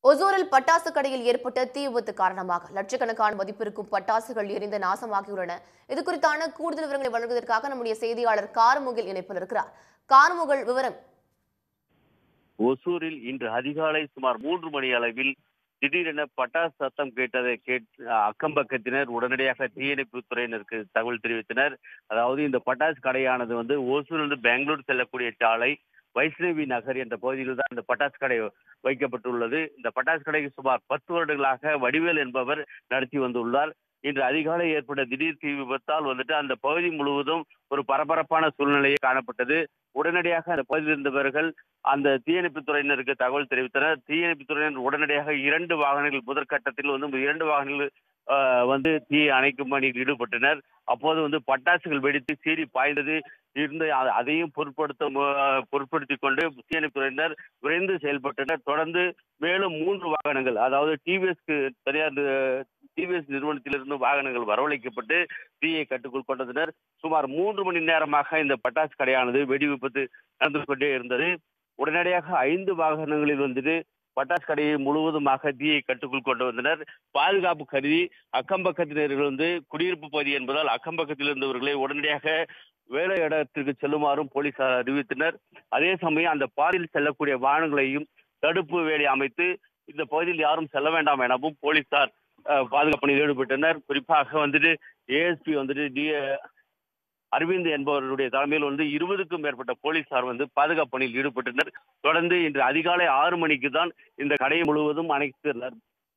ஒசூரில் பட்டாசு கடையில் ஏற்பட்ட தீ விபத்து காரணமாக லட்சக்கணக்கான மதிப்பிருக்கும் பட்டாசுகள் எரிந்து நாசமாகியுள்ளன இது குறித்தான கூடுதல் விவரங்களை வழங்குவதற்காக நம்முடைய செய்தியாளர் கார்முகில் இணைப்பில் இருக்கிறார் கார்முகில் விவரம் ஒசூரில் இன்று அதிகாலை சுமார் மூன்று மணி அளவில் திடீரென பட்டாசு சத்தம் கேட்டதை கேட் அக்கம் பக்கத்தினர் உடனடியாக தீயணைப்பு துறையினருக்கு தகவல் தெரிவித்தனர் அதாவது இந்த பட்டாசு கடையானது வந்து ஓசூரிலிருந்து பெங்களூர் செல்லக்கூடிய சாலை வைஷ்ணவி நகர் என்ற பகுதியில் தான் இந்த பட்டாசு கடை வைக்கப்பட்டுள்ளது இந்த பட்டாசு கடைக்கு சுமார் பத்து வருடங்களாக வடிவேல் என்பவர் நடத்தி வந்துள்ளார் இன்று அதிகாலை ஏற்பட்ட திடீர் தீ விபத்தால் வந்துட்டு அந்த பகுதி முழுவதும் ஒரு பரபரப்பான சூழ்நிலையே காணப்பட்டது உடனடியாக அந்த பகுதியில் இருந்தவர்கள் அந்த தீயணைப்பு துறையினருக்கு தகவல் தெரிவித்தனர் தீயணைப்பு துறையினர் உடனடியாக இரண்டு வாகனங்கள் முதற்கட்டத்தில் வந்து இரண்டு வாகனங்கள் ஆஹ், வந்து தீ அணைக்கும் பணியில் ஈடுபட்டனர் அப்போது வந்து பட்டாசுகள் வெடித்து சீறி பாய்ந்தது இருந்து அ- அதையும் பொருட்படுத்த மு- பொருட்படுத்தி கொண்டு தீயணைப்பு துறையினர் விரைந்து செயல்பட்டனர் தொடர்ந்து மேலும் மூன்று வாகனங்கள் அதாவது டிவிஎஸ்க்கு தனியார் டிவிஎஸ் நிறுவனத்திலிருந்து வாகனங்கள் வரவழைக்கப்பட்டு தீயை கட்டுக்குள் கொண்டனர் சுமார் மூன்று மணி நேரமாக இந்த பட்டாசு கடையானது வெடி விபத்து நடந்து கொண்டே இருந்தது உடனடியாக ஐந்து வாகனங்களில் வந்துட்டு பட்டாசு கடையை முழுவதுமாக தீயை கட்டுக்குள் கொண்டு வந்தனர் பாதுகாப்பு கருதி அக்கம் பக்கத்தினர்கள் வந்து குடியிருப்பு பகுதி என்பதால் அக்கம் பக்கத்தில் இருந்தவர்களை உடனடியாக வேலை இடத்திற்கு செல்லுமாறும் போலீசார் அறிவித்தனர் அதே சமயம் அந்த பாதையில் செல்லக்கூடிய வாகனங்களையும் தடுப்பு வேலி அமைத்து இந்த பகுதியில் யாரும் செல்ல வேண்டாம் எனவும் போலீசார் அஹ், பாதுகாப்பு பணியில் ஈடுபட்டனர் குறிப்பாக வந்துட்டு ஏஎஸ்பி வந்துட்டு டி அரவிந்த் என்பவருடைய தலைமையில் வந்து இருபதுக்கும் மேற்பட்ட போலீசார் வந்து பாதுகாப்பு பணியில் ஈடுபட்டனர் தொடர்ந்து இன்று அதிகாலை ஆறு மணிக்கு தான் இந்த கடை முழுவதும் அணைத்தனர்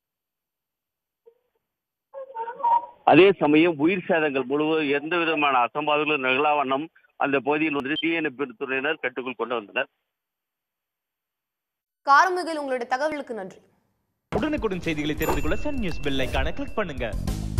அதே சமயம் உயிர் சேதங்கள் முழுவதும் எந்த விதமான அசம்பாவிதங்களும் நிகழா வண்ணம் அந்த பகுதியில் வந்து தீயணைப்பு துறையினர் கட்டுக்குள் கொண்டு வந்தனர் கார்முகில் உங்களுடைய தகவலுக்கு நன்றி உடனுக்குடன் செய்திகளை தெரிந்து கொள்ள சன் நியூஸ் பெல் ஐகானை கிளிக் பண்ணுங்க